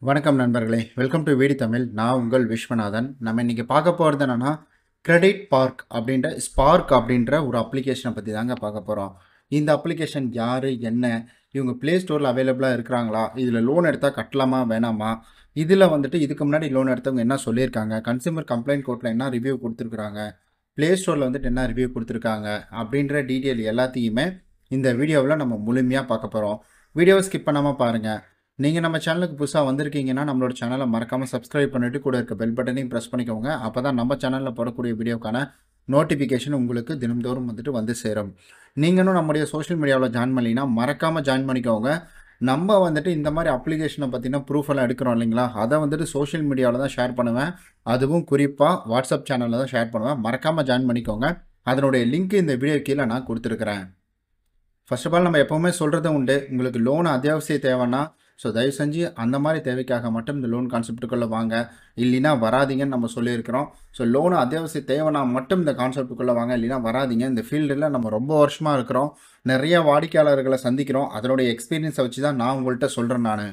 வணக்கம் நண்பர்களே welcome to வீடி Tamil நான் உங்கள் விஸ்வநாதன் நம்ம இன்றைக்கி பார்க்க போகிறது என்னென்னா கிரெடிட் பார்க் அப்படின்ற ஸ்பார்க் அப்படின்ற ஒரு அப்ளிகேஷனை பற்றி தாங்க பார்க்க போகிறோம் இந்த அப்ளிகேஷன் யார் என்ன இவங்க ப்ளே ஸ்டோரில் அவைலபிளாக இருக்கிறாங்களா இதில் லோன் எடுத்தால் கட்டலாமா வேணாமா இதில் வந்துட்டு இதுக்கு முன்னாடி லோன் எடுத்தவங்க என்ன சொல்லியிருக்காங்க கன்சியூமர் கம்ப்ளைண்ட் கோர்ட்டில் என்ன ரிவ்யூ கொடுத்துருக்குறாங்க ப்ளே ஸ்டோரில் வந்துட்டு என்ன ரிவ்யூ கொடுத்துருக்காங்க அப்படின்ற டீட்டெயில் எல்லாத்தையுமே இந்த வீடியோவில் நம்ம முழுமையாக பார்க்க போகிறோம் வீடியோவை ஸ்கிப் பண்ணாமல் பாருங்கள் நீங்கள் நம்ம சேனலுக்கு புதுசாக வந்திருக்கீங்கன்னா நம்மளோட சேனலை மறக்காமல் சப்ஸ்கிரைப் பண்ணிவிட்டு கூட இருக்க பெல் பட்டனையும் ப்ரெஸ் பண்ணிக்கோங்க அப்போ தான் நம்ம சேனலில் போடக்கூடிய வீடியோக்கான நோட்டிஃபிகேஷன் உங்களுக்கு தினம்தோறும் வந்துட்டு வந்து சேரும் நீங்களும் நம்முடைய சோஷியல் மீடியாவில் ஜாயின் பண்ணலைன்னா மறக்காமல் ஜாயின் பண்ணிக்கோங்க நம்ம வந்துட்டு இந்த மாதிரி அப்ளிகேஷனை பற்றின ப்ரூஃப் எல்லாம் எடுக்கிறோம் இல்லைங்களா அதை வந்துட்டு சோஷியல் மீடியாவில் தான் ஷேர் பண்ணுவேன் அதுவும் குறிப்பாக வாட்ஸ்அப் சேனலில் தான் ஷேர் பண்ணுவேன் மறக்காமல் ஜாயின் பண்ணிக்கோங்க அதனுடைய லிங்க் இந்த வீடியோ கீழே நான் கொடுத்துருக்குறேன் ஃபர்ஸ்ட் ஆஃப் ஆல் நம்ம எப்போவுமே சொல்கிறது உண்டு உங்களுக்கு லோன் அத்தியாவசிய தேவைன்னா ஸோ தயவு செஞ்சு அந்த மாதிரி தேவைக்காக மட்டும் இந்த லோன் கான்செப்ட்டுக்குள்ளே வாங்க இல்லைன்னா வராதீங்கன்னு நம்ம சொல்லியிருக்கிறோம் ஸோ லோன் அத்தியாவசிய தேவைன்னா மட்டும் இந்த கான்செப்ட்டுக்குள்ளே வாங்க இல்லைன்னா வராதீங்க இந்த ஃபீல்டில் நம்ம ரொம்ப வருஷமாக இருக்கிறோம் நிறைய வாடிக்கையாளர்களை சந்திக்கிறோம் அதனுடைய எக்ஸ்பீரியன்ஸை வச்சு தான் நான் உங்கள்கிட்ட சொல்கிறேன் நான்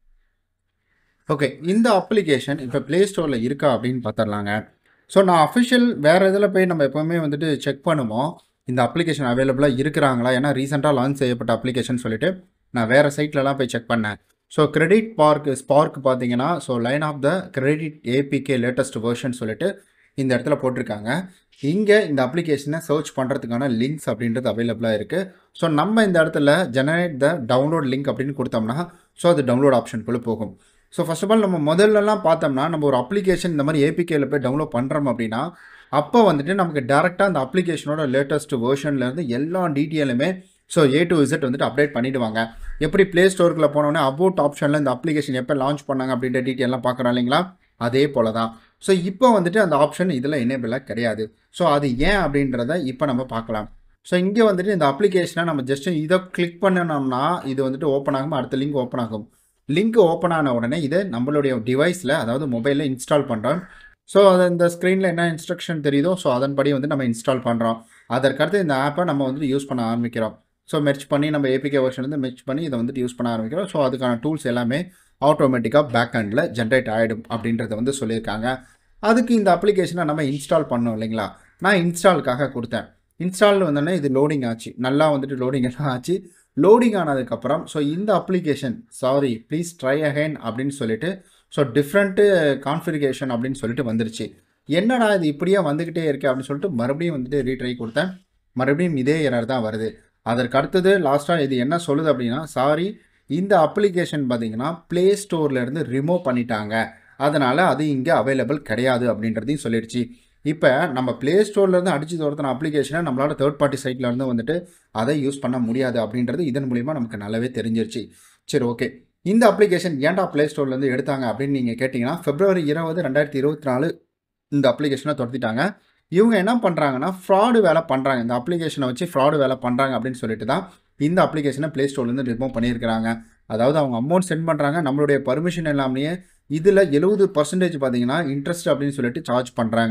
ஓகே இந்த அப்ளிகேஷன் இப்போ ப்ளே ஸ்டோரில் இருக்கா அப்படின்னு பார்த்துடலாங்க ஸோ நான் அஃபிஷியல் வேறு இதில் போய் நம்ம எப்போவுமே வந்துட்டு செக் பண்ணுவோம் இந்த அப்ளிகேஷன் அவைலபிளாக இருக்கிறாங்களா ஏன்னா ரீசெண்டாக லான்ச் செய்யப்பட்ட அப்ளிகேஷன் சொல்லிட்டு நான் வேறு சைட்லலாம் போய் செக் பண்ணேன் ஸோ கிரெடிட் பார்க் ஸ்பார்க் பார்த்தீங்கன்னா so line of the credit APK latest version சொல்லிட்டு இந்த இடத்துல போட்டிருக்காங்க இங்கே இந்த அப்ளிகேஷனை சர்ச் பண்ணுறதுக்கான லிங்க்ஸ் அப்படின்றது அவைலபிளாக இருக்குது ஸோ நம்ம இந்த இடத்துல ஜெனரேட் த டவுன்லோட் லிங்க் அப்படின்னு கொடுத்தோம்னா ஸோ அது டவுன்லோட் ஆப்ஷனுக்குள்ளே போகும் ஸோ ஃபர்ஸ்ட் ஆஃப் ஆல் நம்ம முதல்லலாம் பார்த்தோம்னா நம்ம ஒரு அப்ளிகேஷன் இந்த மாதிரி ஏபிகேல போய் டவுன்லோட் பண்ணுறோம் அப்படின்னா அப்போ வந்துட்டு நமக்கு டேரெக்டாக அந்த அப்ளிகேஷனோட லேட்டஸ்ட் வேர்ஷன்லேருந்து எல்லா டீட்டெயிலுமே ஸோ ஏ டு இசட் வந்துட்டு அப்டேட் பண்ணிவிடுவாங்க எப்படி ப்ளே ஸ்டோருக்குள்ள போனோன்னே அபவுட் ஆப்ஷனில் இந்த அப்ளிகேஷன் எப்போ லான்ச் பண்ணாங்க அப்படின்ற டீட்டெயிலாம் பார்க்குறோம் இல்லைங்களா அதே போல தான் ஸோ இப்போ வந்துட்டு அந்த ஆப்ஷன் இதில் எனேபிளாக கிடையாது ஸோ அது ஏன் அப்படின்றத இப்போ நம்ம பார்க்கலாம் ஸோ இங்கே வந்துட்டு இந்த அப்ளிகேஷனை நம்ம ஜஸ்ட் இதை கிளிக் பண்ணணும்னா இது வந்துட்டு ஓப்பன் ஆகும் அடுத்த லிங்க் ஓப்பன் ஆகும் லிங்க் ஓப்பன் ஆன உடனே இதை நம்மளுடைய டிவைஸில் அதாவது மொபைலில் இன்ஸ்டால் பண்ணுறோம் ஸோ அது இந்த ஸ்க்ரீனில் என்ன இன்ஸ்ட்ரக்ஷன் தெரியுதோ ஸோ அதன்படி வந்து நம்ம இன்ஸ்டால் பண்ணுறோம் அதற்கடுத்து இந்த ஆப்பை நம்ம வந்துட்டு யூஸ் பண்ண ஆரம்பிக்கிறோம் ஸோ மெர்ச் பண்ணி நம்ம ஏபிகே வெர்ஷன் வந்து மெர்ச் பண்ணி இதை வந்துட்டு யூஸ் பண்ண ஆரம்பிக்கிறோம் ஸோ அதுக்கான டூல்ஸ் எல்லாமே ஆட்டோமேட்டிக்காக பேக் ஹண்டில் ஜென்ரேட் ஆகிடும் அப்படின்றத வந்து சொல்லியிருக்காங்க அதுக்கு இந்த அப்ளிகேஷனை நம்ம இன்ஸ்டால் பண்ணோம் இல்லைங்களா நான் இன்ஸ்டாலுக்காக கொடுத்தேன் இன்ஸ்டால் வந்தோடனே இது லோடிங் ஆச்சு நல்லா வந்துட்டு லோடிங் எல்லாம் ஆச்சு லோடிங் ஆனதுக்கப்புறம் ஸோ இந்த application sorry please try again அப்படின்னு சொல்லிட்டு ஸோ டிஃப்ரெண்ட்டு கான்ஃபிகரேஷன் அப்படின்னு சொல்லிட்டு வந்துருச்சு என்னடா இது இப்படியே வந்துக்கிட்டே இருக்கு அப்படின்னு சொல்லிட்டு மறுபடியும் வந்துட்டு ரீட்ரை கொடுத்தேன் மறுபடியும் இதே எரர் தான் வருது அதற்கு அடுத்தது லாஸ்ட்டாக இது என்ன சொல்லுது அப்படின்னா சாரி இந்த அப்ளிகேஷன் பார்த்தீங்கன்னா ப்ளே ஸ்டோர்லேருந்து ரிமூவ் பண்ணிட்டாங்க அதனால் அது இங்கே அவைலபிள் கிடையாது அப்படின்றதையும் சொல்லிடுச்சு இப்போ நம்ம ப்ளே ஸ்டோர்லேருந்து அடித்து தோர்த்தின அப்ளிகேஷனை நம்மளால் தேர்ட் பார்ட்டி சைட்லேருந்து வந்துட்டு அதை யூஸ் பண்ண முடியாது அப்படின்றது இதன் மூலிமா நமக்கு நல்லாவே தெரிஞ்சிருச்சு சரி ஓகே இந்த அப்ளிகேஷன் ஏன்டா ப்ளே ஸ்டோர்லேருந்து எடுத்தாங்க அப்படின்னு நீங்கள் கேட்டிங்கன்னா பிப்ரவரி இருபது ரெண்டாயிரத்தி இருபத்தி நாலு இந்த அப்ளிகேஷனை துரத்திட்டாங்க இவங்க என்ன பண்ணுறாங்கன்னா ஃப்ராடு வேலை பண்ணுறாங்க இந்த அப்ளிகேஷனை வச்சு ஃப்ராடு வேலை பண்ணுறாங்க அப்படின்னு சொல்லிட்டு தான் இந்த அப்ளிகேஷனை ப்ளே ஸ்டோர்லேருந்து ரிமூவ் பண்ணியிருக்கிறாங்க அதாவது அவங்க அமௌண்ட் சென்ட் பண்ணுறாங்க நம்மளுடைய பர்மிஷன் எல்லாமே இதில் எழுபது பர்சன்டேஜ் பார்த்தீங்கன்னா இன்ட்ரெஸ்ட் அப்படின்னு சொல்லிட்டு சார்ஜ் பண்ணுறாங்க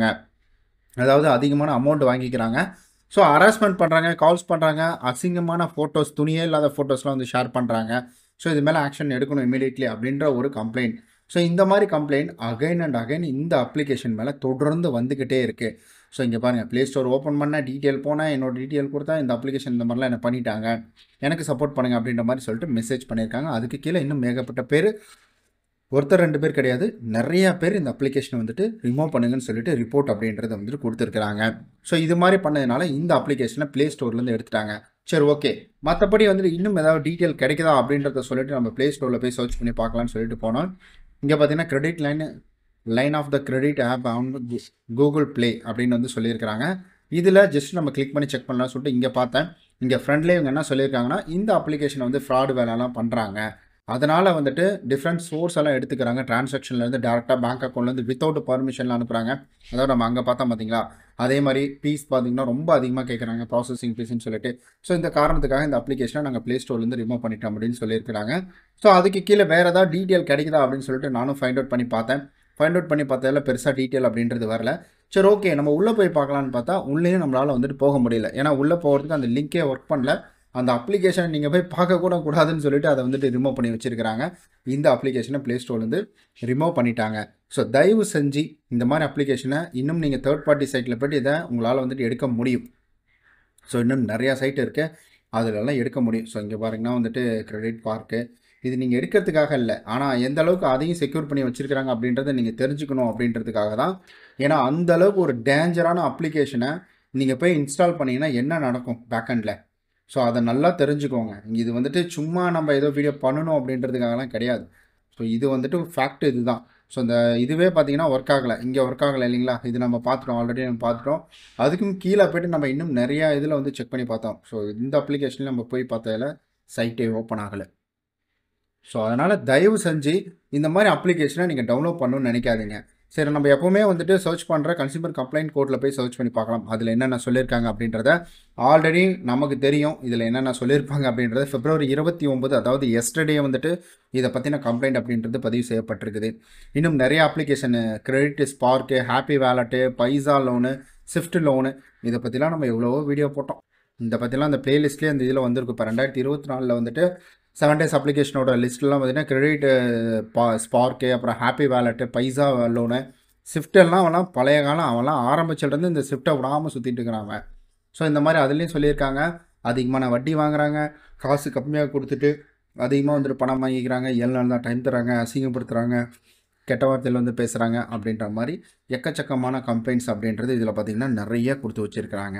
அதாவது அதிகமான அமௌண்ட் வாங்கிக்கிறாங்க ஸோ ஹராஸ்மெண்ட் பண்ணுறாங்க கால்ஸ் பண்ணுறாங்க அசிங்கமான ஃபோட்டோஸ் துணியே இல்லாத ஃபோட்டோஸ்லாம் வந்து ஷேர் பண்ணுறாங்க ஸோ இது மேலே ஆக்ஷன் எடுக்கணும் இமீடியட்லி அப்படின்ற ஒரு கம்ப்ளைண்ட் ஸோ இந்த மாதிரி கம்ப்ளைண்ட் அகைன் அண்ட் அகைன் இந்த அப்ளிகேஷன் மேலே தொடர்ந்து வந்துக்கிட்டே இருக்குது ஸோ இங்கே பாருங்கள் ப்ளே ஸ்டோர் ஓப்பன் பண்ணால் டீட்டெயில் போனால் என்னோட டீட்டெயில் கொடுத்தா இந்த அப்ளிகேஷன் இந்த மாதிரிலாம் என்ன பண்ணிட்டாங்க எனக்கு சப்போர்ட் பண்ணுங்கள் அப்படின்ற மாதிரி சொல்லிட்டு மெசேஜ் பண்ணியிருக்காங்க அதுக்கு கீழே இன்னும் ஏகப்பட்ட பேர் ஒருத்தர் ரெண்டு பேர் கிடையாது நிறையா பேர் இந்த அப்ளிகேஷனை வந்துட்டு ரிமூவ் பண்ணுங்கன்னு சொல்லிட்டு ரிப்போர்ட் அப்படின்றத வந்துட்டு கொடுத்துருக்குறாங்க ஸோ இது மாதிரி பண்ணதுனால இந்த அப்ளிகேஷனை ப்ளே ஸ்டோர்லேருந்து எடுத்துட்டாங்க சரி ஓகே மற்றபடி வந்துட்டு இன்னும் ஏதாவது டீட்டெயில் கிடைக்குதா அப்படின்றத சொல்லிட்டு நம்ம ப்ளே ஸ்டோரில் போய் சர்ச் பண்ணி பார்க்கலாம்னு சொல்லிட்டு போனோம் இங்கே பார்த்தீங்கன்னா credit line line of the credit app on Google play அப்படின்னு வந்து சொல்லியிருக்கிறாங்க இதில் ஜஸ்ட் நம்ம கிளிக் பண்ணி செக் பண்ணலாம்னு சொல்லிட்டு இங்கே பார்த்தேன் இங்கே ஃப்ரெண்ட்லேயே இவங்க என்ன சொல்லியிருக்காங்கன்னா இந்த அப்ளிகேஷனை வந்து ஃப்ராடு வேலைலாம் பண்ணுறாங்க அதனால் வந்துட்டு டிஃப்ரெண்ட் சோர்ஸ் எல்லாம் எடுத்துக்கிறாங்க டிரான்சாக்ஷன்லேருந்து டேரெக்டாக பேங்க் அக்கௌண்ட்லேருந்து வித்தவுட் பர்மிஷனில் அனுப்புகிறாங்க அதாவது நம்ம அங்கே பார்த்தா பார்த்தீங்களா அதே மாதிரி ஃபீஸ் பார்த்தீங்கன்னா ரொம்ப அதிகமாக கேட்குறாங்க ப்ராசஸிங் ஃபீஸ்னு சொல்லிட்டு ஸோ இந்த காரணத்துக்காக இந்த அப்ளிகேஷனை நாங்கள் ப்ளே ஸ்டோர்லேருந்து ரிமூவ் பண்ணிட்டோம் அப்படின்னு சொல்லியிருக்கிறாங்க ஸோ அதுக்கு கீழே வேறு ஏதாவது டீட்டெயில் கிடைக்குதா அப்படின்னு சொல்லிட்டு நானும் ஃபைண்ட் அவுட் பண்ணி பார்த்தேன் ஃபைண்ட் அவுட் பண்ணி பார்த்ததில் பெருசாக டீட்டெயில் அப்படின்றது வரல சரி ஓகே நம்ம உள்ளே போய் பார்க்கலான்னு பார்த்தா உள்ளேயும் நம்மளால் வந்துட்டு போக முடியல ஏன்னா உள்ளே போகிறதுக்கு அந்த லிங்கே ஒர்க் பண்ணல அந்த அப்ளிகேஷனை நீங்கள் போய் பார்க்கக்கூட கூடாதுன்னு சொல்லிட்டு அதை வந்துட்டு ரிமூவ் பண்ணி வச்சுருக்கிறாங்க இந்த அப்ளிகேஷனை ப்ளே ஸ்டோர்லேருந்து ரிமூவ் பண்ணிட்டாங்க ஸோ தயவு செஞ்சு இந்த மாதிரி அப்ளிகேஷனை இன்னும் நீங்கள் தேர்ட் பார்ட்டி சைட்டில் போய்ட்டு இதை உங்களால் வந்துட்டு எடுக்க முடியும் ஸோ இன்னும் நிறையா சைட் இருக்குது அதிலெல்லாம் எடுக்க முடியும் ஸோ இங்கே பாருங்கன்னா வந்துட்டு கிரெடிட் பார்க்கு இது நீங்கள் எடுக்கிறதுக்காக இல்லை ஆனால் எந்த அளவுக்கு அதையும் செக்யூர் பண்ணி வச்சுருக்கிறாங்க அப்படின்றத நீங்கள் தெரிஞ்சுக்கணும் அப்படின்றதுக்காக தான் ஏன்னா அந்த அளவுக்கு ஒரு டேஞ்சரான அப்ளிகேஷனை நீங்கள் போய் இன்ஸ்டால் பண்ணிங்கன்னா என்ன நடக்கும் பேக்கெண்டில் ஸோ அதை நல்லா தெரிஞ்சுக்கோங்க இது வந்துட்டு சும்மா நம்ம ஏதோ வீடியோ பண்ணணும் அப்படின்றதுக்காகலாம் கிடையாது ஸோ இது வந்துட்டு ஃபேக்ட் இதுதான் ஸோ இந்த இதுவே பார்த்தீங்கன்னா ஒர்க் ஆகலை இங்கே ஒர்க் ஆகலை இல்லைங்களா இது நம்ம பார்த்துட்டோம் ஆல்ரெடி நம்ம பார்த்துட்டோம் அதுக்கும் கீழே போய்ட்டு நம்ம இன்னும் நிறையா இதில் வந்து செக் பண்ணி பார்த்தோம் ஸோ இந்த அப்ளிகேஷனில் நம்ம போய் பார்த்ததில் சைட்டே ஓப்பன் ஆகலை ஸோ அதனால் தயவு செஞ்சு இந்த மாதிரி அப்ளிகேஷனை நீங்கள் டவுன்லோட் பண்ணணும்னு நினைக்காதீங்க சரி நம்ம எப்போவுமே வந்துட்டு சர்ச் பண்ணுற கன்சியூமர் கம்ப்ளைண்ட் கோர்ட்டில் போய் சர்ச் பண்ணி பார்க்கலாம் அதில் என்னென்ன சொல்லியிருக்காங்க அப்படின்றத ஆல்ரெடி நமக்கு தெரியும் இதில் என்னென்ன சொல்லியிருப்பாங்க அப்படின்றத பிப்ரவரி இருபத்தி ஒம்பது அதாவது எஸ்டர்டே வந்துட்டு இதை பற்றின கம்ப்ளைண்ட் அப்படின்றது பதிவு செய்யப்பட்டிருக்குது இன்னும் நிறைய application credit spark happy wallet paisa loan swift loan இதை பற்றிலாம் நம்ம எவ்வளவோ வீடியோ போட்டோம் இந்த பற்றிலாம் அந்த பிளேலிஸ்ட்லேயே அந்த இதில் வந்திருக்கு இப்போ ரெண்டாயிரத்தி இருபத்தி நாலில் வந்துட்டு செவன் டேஸ் அப்ளிகேஷனோட லிஸ்ட்லாம் பார்த்தீங்கன்னா கிரெடிட் பா ஸ்பார்க்கு அப்புறம் happy wallet paisa loan swift எல்லாம் அவன்லாம் பழைய காலம் அவன்லாம் ஆரம்பிச்சிலேருந்து இந்த ஸ்விஃப்ட்டை விடாமல் சுற்றிட்டு இருக்கிறான் அவன் ஸோ இந்த மாதிரி அதுலேயும் சொல்லியிருக்காங்க அதிகமான வட்டி வாங்குறாங்க காசு கம்மியாக கொடுத்துட்டு அதிகமாக வந்துட்டு பணம் வாங்கிக்கிறாங்க ஏழு நாள் தான் டைம் தராங்க அசிங்கப்படுத்துகிறாங்க கெட்ட வார்த்தையில் வந்து பேசுகிறாங்க அப்படின்ற மாதிரி எக்கச்சக்கமான கம்ப்ளைண்ட்ஸ் அப்படின்றது இதில் பார்த்திங்கன்னா நிறைய கொடுத்து வச்சுருக்கிறாங்க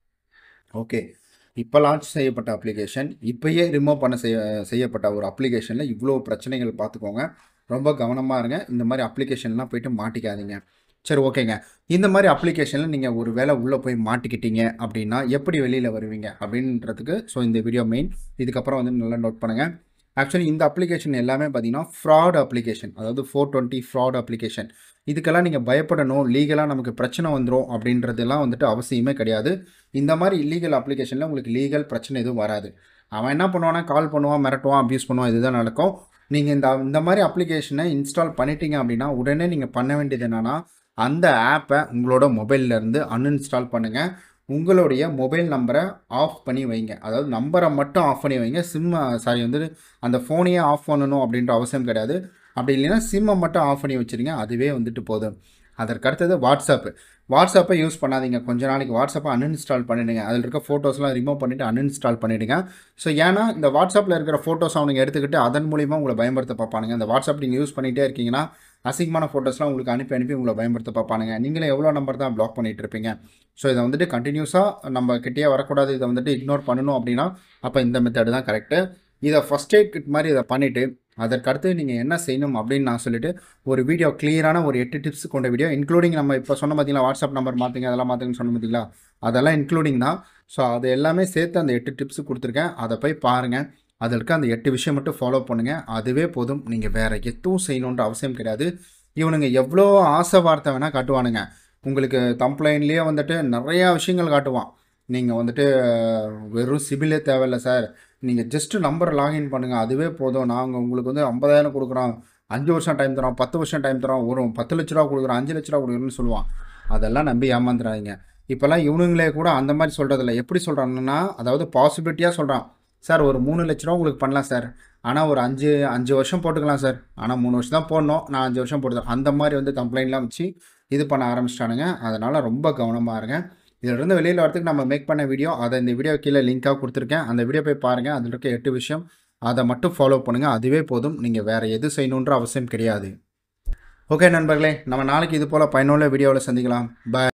ஓகே இப்போ லான்ச் செய்யப்பட்ட அப்ளிகேஷன் இப்போயே ரிமூவ் பண்ண செய்ய செய்யப்பட்ட ஒரு அப்ளிகேஷனில் இவ்வளோ பிரச்சனைகள் பார்த்துக்கோங்க ரொம்ப கவனமாக இருங்க இந்த மாதிரி அப்ளிகேஷன்லாம் போயிட்டு மாட்டிக்காதீங்க சரி ஓகேங்க இந்த மாதிரி அப்ளிகேஷனில் நீங்கள் ஒரு வேளை உள்ளே போய் மாட்டிக்கிட்டீங்க அப்படின்னா எப்படி வெளியில் வருவீங்க அப்படின்றதுக்கு ஸோ இந்த வீடியோ மெயின் இதுக்கப்புறம் வந்து நல்லா நோட் பண்ணுங்கள் ஆக்சுவலி இந்த அப்ளிகேஷன் எல்லாமே பார்த்தீங்கன்னா ஃப்ராட் அப்ளிகேஷன் அதாவது ஃபோர் டுவெண்ட்டி ஃப்ராட் அப்ளிகேஷன் இதுக்கெல்லாம் நீங்கள் பயப்படணும் லீகலாக நமக்கு பிரச்சனை வந்துடும் அப்படின்றதெல்லாம் வந்துட்டு அவசியமே கிடையாது இந்த மாதிரி இல்லீகல் அப்ளிகேஷனில் உங்களுக்கு லீகல் பிரச்சனை எதுவும் வராது அவன் என்ன பண்ணுவானா கால் பண்ணுவான் மிரட்டுவான் அப்யூஸ் பண்ணுவான் இதுதான் நடக்கும் நீங்கள் இந்த இந்த மாதிரி அப்ளிகேஷனை இன்ஸ்டால் பண்ணிட்டீங்க அப்படின்னா உடனே நீங்கள் பண்ண வேண்டியது என்னென்னா அந்த ஆப்பை உங்களோட மொபைல்லேருந்து அன்இன்ஸ்டால் பண்ணுங்கள் உங்களுடைய மொபைல் நம்பரை ஆஃப் பண்ணி வைங்க அதாவது நம்பரை மட்டும் ஆஃப் பண்ணி வைங்க சிம்மை சாரி வந்து அந்த ஃபோனையே ஆஃப் பண்ணணும் அப்படின்ற அவசியம் கிடையாது அப்படி இல்லைன்னா சிம்மை மட்டும் ஆஃப் பண்ணி வச்சுருங்க அதுவே வந்துட்டு போதும் அதற்கு அடுத்தது வாட்ஸ்அப்பு வாட்ஸ்அப்பை யூஸ் பண்ணாதீங்க கொஞ்ச நாளைக்கு வாட்ஸ்அப்பை அன்இன்ஸ்டால் பண்ணிவிடுங்க அதில் இருக்க ஃபோட்டோஸ்லாம் ரிமூவ் பண்ணிவிட்டு அன்இன்ஸ்டால் பண்ணிவிடுங்க ஸோ ஏன்னா இந்த வாட்ஸ்அப்பில் இருக்கிற ஃபோட்டோஸ் அவனுங்க எடுத்துக்கிட்டு அதன் மூலிமா உங்களை பயன்படுத்த பார்ப்பானுங்க இந்த வாட்ஸ்அப் நீங்கள் யூஸ் பண்ணிகிட்டே இருக்கீங்கன்னா அசிங்கமான ஃபோட்டோஸ்லாம் உங்களுக்கு அனுப்பி அனுப்பி உங்களை பயன்படுத்த பார்ப்பானுங்க நீங்களே எவ்வளோ நம்பர் தான் ப்ளாக் பண்ணிகிட்டு இருப்பீங்க ஸோ இதை வந்துட்டு கண்டினியூஸாக நம்ம கிட்டேயே வரக்கூடாது இதை வந்துட்டு இக்னோர் பண்ணணும் அப்படின்னா அப்போ இந்த மெத்தடு தான் கரெக்டு இதை ஃபஸ்ட் எய்ட் கிட் மாதிரி இதை பண்ணிவிட்டு அதற்கடுத்து நீங்கள் என்ன செய்யணும் அப்படின்னு நான் சொல்லிட்டு ஒரு வீடியோ கிளியரான ஒரு எட்டு டிப்ஸ் கொண்ட வீடியோ இன்க்ளூடிங் நம்ம இப்போ சொன்ன பார்த்தீங்களா வாட்ஸ்அப் நம்பர் மாற்றுங்க அதெல்லாம் மாற்றுங்கன்னு சொன்ன பார்த்தீங்களா அதெல்லாம் இன்க்ளூடிங் தான் ஸோ அது எல்லாமே சேர்த்து அந்த எட்டு டிப்ஸ் கொடுத்துருக்கேன் அதை போய் பாருங்கள் அதில் இருக்க அந்த எட்டு விஷயம் மட்டும் ஃபாலோ பண்ணுங்கள் அதுவே போதும் நீங்கள் வேறு எதுவும் செய்யணுன்ற அவசியம் கிடையாது இவனுங்க எவ்வளோ ஆசை வார்த்தை வேணால் காட்டுவானுங்க உங்களுக்கு தம்ப்ளைன்லேயே வந்துட்டு நிறையா விஷயங்கள் காட்டுவான் நீங்கள் வந்துட்டு வெறும் சிபிலே தேவையில்லை சார் நீங்கள் ஜஸ்ட்டு நம்பரை லாகின் பண்ணுங்கள் அதுவே போதும் நாங்கள் உங்களுக்கு வந்து ஐம்பதாயிரம் கொடுக்குறோம் அஞ்சு வருஷம் டைம் தரோம் பத்து வருஷம் டைம் தரோம் ஒரு பத்து லட்ச ரூபா கொடுக்குறோம் அஞ்சு லட்ச ரூபா கொடுக்குறோன்னு சொல்லுவான் அதெல்லாம் நம்பி ஏமாந்துடாதீங்க இப்போல்லாம் இவனுங்களே கூட அந்த மாதிரி சொல்கிறதில்ல எப்படி சொல்கிறாங்கன்னா அதாவது பாசிபிலிட்டியாக சொல்கிறான் சார் ஒரு மூணு லட்ச ரூபா உங்களுக்கு பண்ணலாம் சார் ஆனால் ஒரு அஞ்சு அஞ்சு வருஷம் போட்டுக்கலாம் சார் ஆனால் மூணு வருஷம் தான் போடணும் நான் அஞ்சு வருஷம் போட்டுதான் அந்த மாதிரி வந்து கம்ப்ளைண்ட்லாம் வச்சு இது பண்ண ஆரம்பிச்சிட்டானுங்க அதனால் ரொம்ப கவனமாக இருங்க இதிலிருந்து வெளியில் வரதுக்கு நம்ம மேக் பண்ண வீடியோ அதை இந்த வீடியோ கீழே லிங்காக கொடுத்துருக்கேன் அந்த வீடியோ போய் பாருங்கள் அதில் இருக்க எட்டு விஷயம் அதை மட்டும் ஃபாலோ பண்ணுங்கள் அதுவே போதும் நீங்கள் வேறு எது செய்யணுன்ற அவசியம் கிடையாது ஓகே நண்பர்களே நம்ம நாளைக்கு இது போல் பயனுள்ள வீடியோவில் சந்திக்கலாம் பாய்